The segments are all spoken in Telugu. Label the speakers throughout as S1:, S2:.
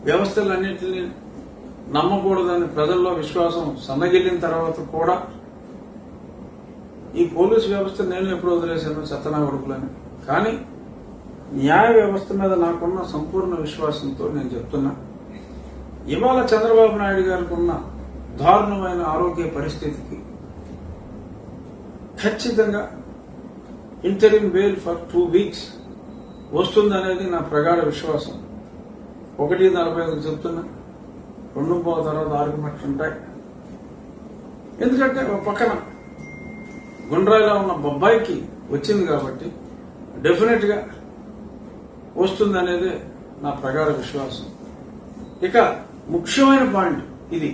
S1: వ్యవస్థలన్నింటినీ నమ్మకూడదని ప్రజల్లో విశ్వాసం సన్నగిల్లిన తర్వాత కూడా ఈ పోలీసు వ్యవస్థ నేను ఎప్పుడు వదిలేశాను చెత్తనా కొడుకులని కానీ న్యాయ వ్యవస్థ మీద నాకున్న సంపూర్ణ విశ్వాసంతో నేను చెప్తున్నా ఇవాళ చంద్రబాబు నాయుడు గారికి ఉన్న దారుణమైన ఆరోగ్య పరిస్థితికి ఖచ్చితంగా interim bail for two weeks వస్తుందనేది నా ప్రగాఢ విశ్వాసం ఒకటి నలభై ఐదుకు చెప్తున్నా రెండు పో తర్వాత ఆర్గ్యుమెంట్స్ ఉంటాయి ఎందుకంటే ఒక పక్కన గుండ్రాయిలో ఉన్న బొబ్బాయికి వచ్చింది కాబట్టి డెఫినెట్ గా వస్తుందనేదే నా ప్రగాఢ విశ్వాసం ఇక ముఖ్యమైన పాయింట్ ఇది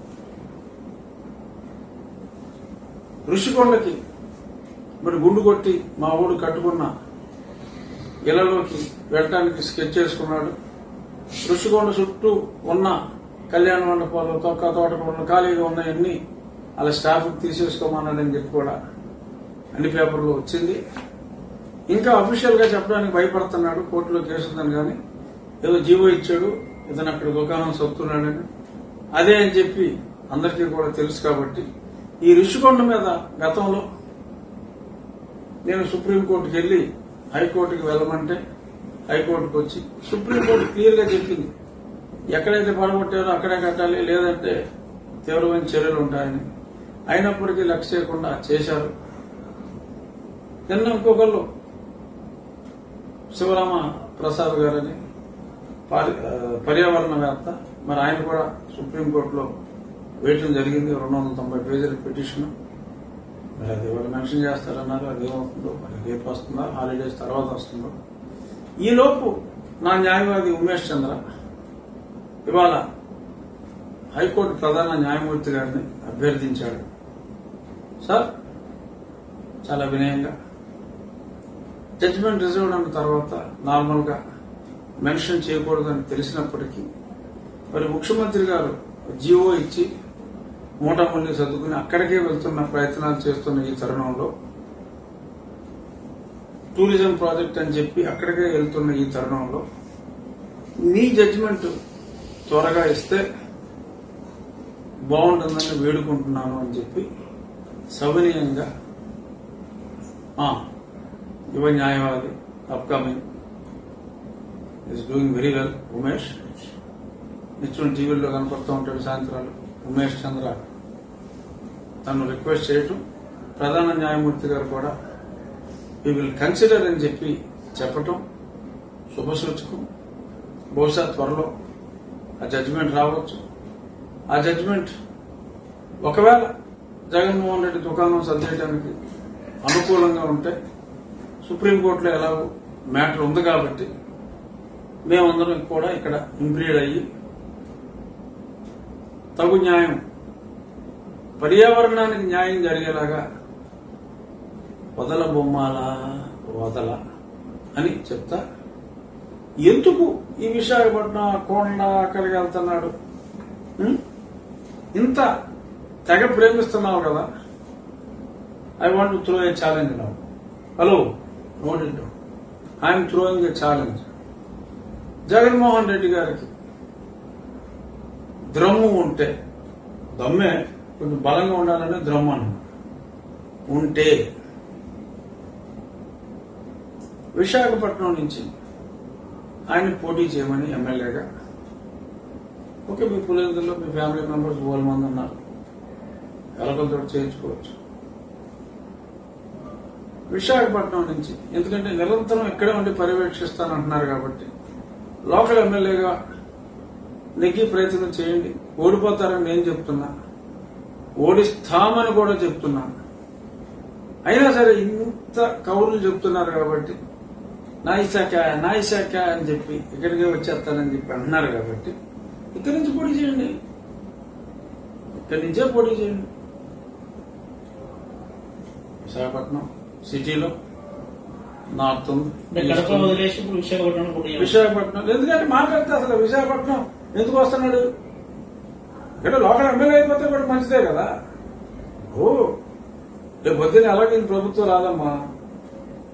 S1: ఋషికొండకి మరి గుండు కొట్టి మా ఊడు కట్టుకున్న ఇళ్లలోకి వెళ్ళటానికి స్కెచ్ చేసుకున్నాడు ఋషికొండ చుట్టూ ఉన్న కళ్యాణ మండపాలు తొక్క తోటలు ఉన్న ఖాళీగా ఉన్నాయన్నీ అలా స్టాఫ్ తీసేసుకోమన్నాడని చెప్పి కూడా అన్ని పేపర్లో వచ్చింది ఇంకా అఫీషియల్ గా చెప్పడానికి భయపడుతున్నాడు కోర్టులో కేసు ఉందని కానీ ఏదో జీవో ఇచ్చాడు ఇతను అక్కడ దుకాణం సొత్తున్నాడని అదే అని చెప్పి అందరికీ కూడా తెలుసు కాబట్టి ఈ ఋషికొండ మీద గతంలో నేను సుప్రీంకోర్టుకి వెళ్లి హైకోర్టుకి వెళ్ళమంటే హైకోర్టుకు వచ్చి సుప్రీంకోర్టు క్లియర్ గా చెప్పింది ఎక్కడైతే పడగొట్టారో అక్కడే కట్టాలి లేదంటే తీవ్రమైన చర్యలు ఉంటాయని అయినప్పటికీ లక్ష్య చేయకుండా చేశారు నిన్న ఇంకొకళ్ళు శివరామ ప్రసాద్ గారని పారి- ఆ, పర్యావరణవేత్త మరి ఆయన కూడా సుప్రీంకోర్టులో వేయటం జరిగింది రెండు వందల తొంభై పేజీల పిటిషన్ మరి అది ఎవరు మెన్షన్ చేస్తారన్నారు అది ఏమవుతుందో మరి రేపు వస్తుందా హాలిడేస్ తర్వాత వస్తుందో ఈలోపు నా న్యాయవాది ఉమేష్ చంద్ర ఇవాళ హైకోర్టు ప్రధాన న్యాయమూర్తి గారిని అభ్యర్థించాడు సార్ చాలా వినయంగా జడ్జిమెంట్ రిజర్వ్ అయిన తర్వాత నార్మల్ గా మెన్షన్ చేయకూడదని తెలిసినప్పటికీ మరి ముఖ్యమంత్రి గారు జీవో ఇచ్చి మూటముల్ని సర్దుకుని అక్కడికే వెళ్తున్న ప్రయత్నాలు చేస్తున్న ఈ తరుణంలో టూరిజం ప్రాజెక్ట్ అని చెప్పి అక్కడికే వెళ్తున్న ఈ తరుణంలో నీ జడ్జిమెంట్ త్వరగా ఇస్తే బాగుంటుందని వేడుకుంటున్నాను అని చెప్పి సవినీయంగా ఆ, యువ న్యాయవాది upcoming is doing very well Umesh నిత్యం టీవీల్లో కనపడుతూ ఉంటాడు సాయంత్రాలు ఉమేష్ చంద్ర తను రిక్వెస్ట్ చేయటం ప్రధాన న్యాయమూర్తి గారు కూడా వీ విల్ కన్సిడర్ అని చెప్పి చెప్పటం శుభసూచకం బహుశా త్వరలో ఆ జడ్జిమెంట్ రావచ్చు ఆ జడ్జిమెంట్ ఒకవేళ జగన్మోహన్ రెడ్డి దుకాణం సర్దేయడానికి అనుకూలంగా ఉంటే సుప్రీంకోర్టులో ఎలాగో మ్యాటర్ ఉంది కాబట్టి మేమందరం కూడా ఇక్కడ ఇంప్లీడ్ అయ్యి తగు న్యాయం పర్యావరణానికి న్యాయం జరిగేలాగా వదల బొమ్మాల వదల అని చెప్తా ఎందుకు ఈ విశాఖపట్నం కొండ అక్కడికి వెళ్తున్నాడు ఉం? ఇంత తెగ ప్రేమిస్తున్నావు కదా I want throw a challenge now hello note it I'm throwing a challenge Jaganmohan Reddy గారికి ద్రమ్ము ఉంటే దమ్మే కొంచెం బలంగా ఉండాలని ద్రమ్ము అన్న ఉంటే విశాఖపట్నం నుంచి ఆయన పోటీ చేయమని ఎమ్మెల్యేగా ఓకే మీ పులివెందులో మీ ఫ్యామిలీ మెంబర్స్ ఓల్ మంది ఉన్నారు ఎలకలతో చేయించుకోవచ్చు విశాఖపట్నం నుంచి ఎందుకంటే నిరంతరం ఇక్కడే ఉండి పర్యవేక్షిస్తానంటున్నారు కాబట్టి లోకల్ ఎమ్మెల్యేగా నెగ్గి ప్రయత్నం చేయండి ఓడిపోతారని నేను చెప్తున్నా ఓడిస్తామని కూడా చెప్తున్నా అయినా సరే ఇంత కౌరులు చెప్తున్నారు కాబట్టి నాయిశాఖ నాయిశాఖ అని చెప్పి ఇక్కడికే వచ్చేస్తానని చెప్పి అంటున్నారు కాబట్టి ఇక్కడి నుంచి పోటీ చేయండి ఇక్కడి నుంచే పోటీ చేయండి విశాఖపట్నం సిటీలో నార్త్ ఉంది
S2: అంటే కడప వదిలేసి ఇప్పుడు విశాఖపట్నం కూడా
S1: విశాఖపట్నం ఎందుకంటే మాట్లాడితే అసలు విశాఖపట్నం ఎందుకు వస్తున్నాడు ఇక్కడ లోకల్ ఎమ్మెల్యే అయిపోతే కూడా మంచిదే కదా ఓ రేపు పొద్దున్న ఎలాగ ఈ ప్రభుత్వం రాదమ్మా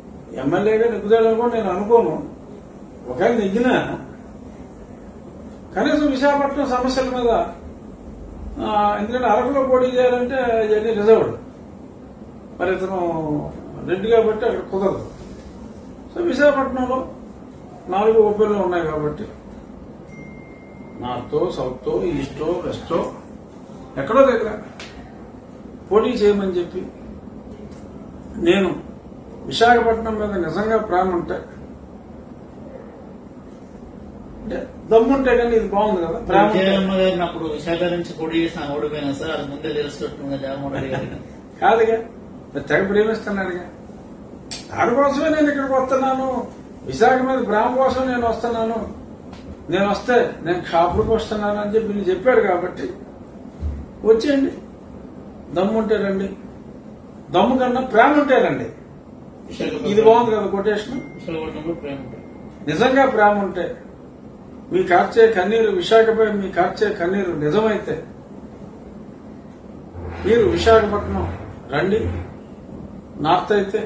S1: ఎమ్మెల్యేగా నెగ్గుదాడని కూడా నేను అనుకోను ఒకవేళ నెగ్గినా కనీసం విశాఖపట్నం సమస్యల మీద ఆ, ఎందుకంటే అరకులో పోటీ చేయాలంటే ఇవన్నీ రిజర్వ్డ్ మరి ఇతను రెడ్డి కాబట్టి అక్కడ కుదరదు సో విశాఖపట్నంలో నాలుగు ఓపెన్లు ఉన్నాయి కాబట్టి నార్తో సౌత్తో ఈస్టో వెస్టో ఎక్కడో దగ్గర పోటీ చేయమని చెప్పి నేను విశాఖపట్నం మీద నిజంగా ప్రేమ ఉంటే అంటే దమ్ముంటే కానీ ఇది బాగుంది కదా ప్రేమ ఉంటే.
S2: జగన్మ గారిని అప్పుడు విశాఖ నుంచి పోటీ చేసిన ఓడిపోయినా సార్ అది ముందే తెలుస్తున్నట్టుగా జగన్మోహన్ రెడ్డి గారికి
S1: కాదుగా మరి తెగ ప్రేమిస్తున్నాడుగా దాని కోసమే నేను ఇక్కడికి వస్తున్నాను విశాఖ మీద ప్రేమ కోసం నేను వస్తున్నాను నేను వస్తే నేను షాపులకు వస్తున్నాను అని చెప్పి నేను చెప్పాడు కాబట్టి వచ్చేయండి దమ్ము ఉంటే రండి దమ్ము కన్నా ప్రేమ ఉంటే రండి
S2: విశాఖపట్నం-
S1: ఇది బాగుంది కదా కొటేషన్
S2: విశాఖపట్నంలో ప్రేమ ఉంటుంది.
S1: నిజంగా ప్రేమ ఉంటే మీ కార్చే కన్నీరు విశాఖపై మీ కార్చే కన్నీరు నిజమైతే మీరు విశాఖపట్నం రండి నార్త్ అయితే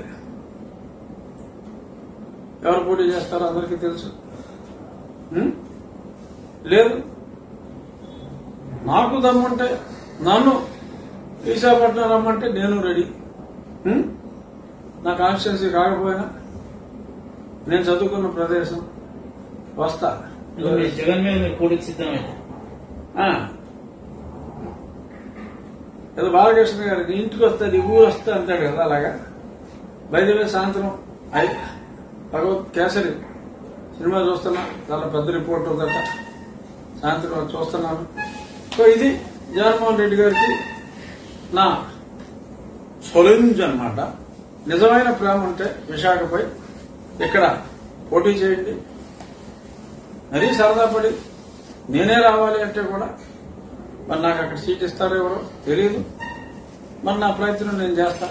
S1: ఎవరు పోటీ చేస్తారో అందరికీ తెలుసు ఉం? లేదు నాకు దమ్ముంటే నన్ను విశాఖపట్నం రమ్మంటే నేను రెడీ ఉం? నా కాన్స్టిట్యున్సీ కాకపోయినా నేను చదువుకున్న ప్రదేశం వస్తా
S2: ఇంకా మీరు జగన్ మీద మీరు పోటీకి సిద్ధమైతే
S1: ఆ. ఏదో బాలకృష్ణ గారు నీ ఇంటికి వస్తే నీ ఊరు వస్తే అంటాడు కదా అలాగా బయలుదేరి సాయంత్రం అయి భగవత్ కేసరి సినిమా చూస్తున్నా చాలా పెద్ద రిపోర్ట్ ఉందట సాయంత్రం అది చూస్తున్నాను సో ఇది జగన్మోహన్ రెడ్డి గారికి నా సొలింజ్ అన్నమాట నిజమైన ప్రేమ ఉంటే విశాఖపై ఇక్కడ పోటీ చేయండి మరీ సరదా పడి నేనే రావాలి అంటే కూడా మరి నాకు అక్కడ సీట్ ఇస్తారో ఎవరో తెలియదు మరి నా ప్రయత్నం నేను చేస్తా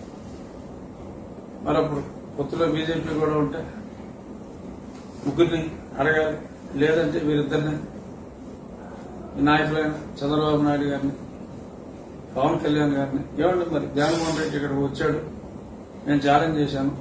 S1: మరి అప్పుడు పొత్తులో బీజేపీ కూడా ఉంటే ముగ్గురిని అడగాలి లేదంటే వీరిద్దరిని ఈ నాయకులైన చంద్రబాబు నాయుడు గారిని పవన్ కళ్యాణ్ గారిని ఏమండి మరి జగన్మోహన్ రెడ్డి ఇక్కడికి వచ్చాడు నేను ఛాలెంజ్ చేశాను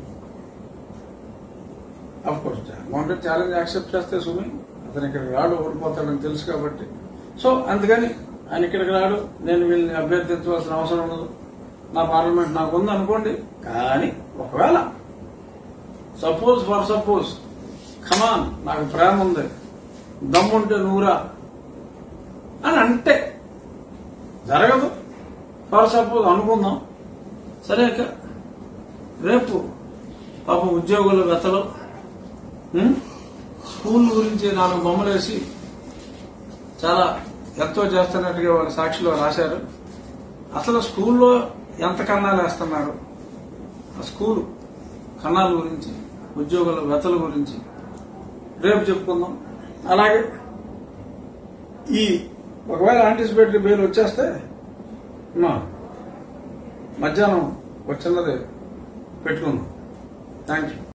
S1: of course Jaganmohan Reddy challenge accept చేస్తే సుమి అతను ఇక్కడికి రాడు ఓడిపోతాడని తెలుసు కాబట్టి సో అందుకని ఆయన ఇక్కడికి రాడు నేను వీళ్ళని అభ్యర్థించవలసిన అవసరం ఉండదు నా పార్లమెంట్ నాకు ఉంది అనుకోండి కానీ ఒకవేళ సపోజ్ ఫర్ సపోజ్ కమాన్ నాకు ప్రేమ ఉంది దమ్ముంటే నూరా అని అంటే జరగదు ఫర్ సపోజ్ అనుకుందాం సరే ఇక రేపు పాపం ఉద్యోగుల వెతలు ఉం? స్కూల్ గురించి నాలుగు బొమ్మలు వేసి చాలా ఎంతో చేస్తున్నట్టుగా వాళ్ళ సాక్షిలో రాశారు అసలు స్కూల్లో ఎంత కన్నాలు వేస్తున్నారు ఆ స్కూల్ కన్నాల గురించి ఉద్యోగుల వెతల గురించి రేపు చెప్పుకుందాం అలాగే ఈ ఒకవేళ యాంటిసిపేటరీ బెయిల్ వచ్చేస్తే మా మధ్యాహ్నం వచ్చినది పెట్టుకుందాం థ్యాంక్ యూ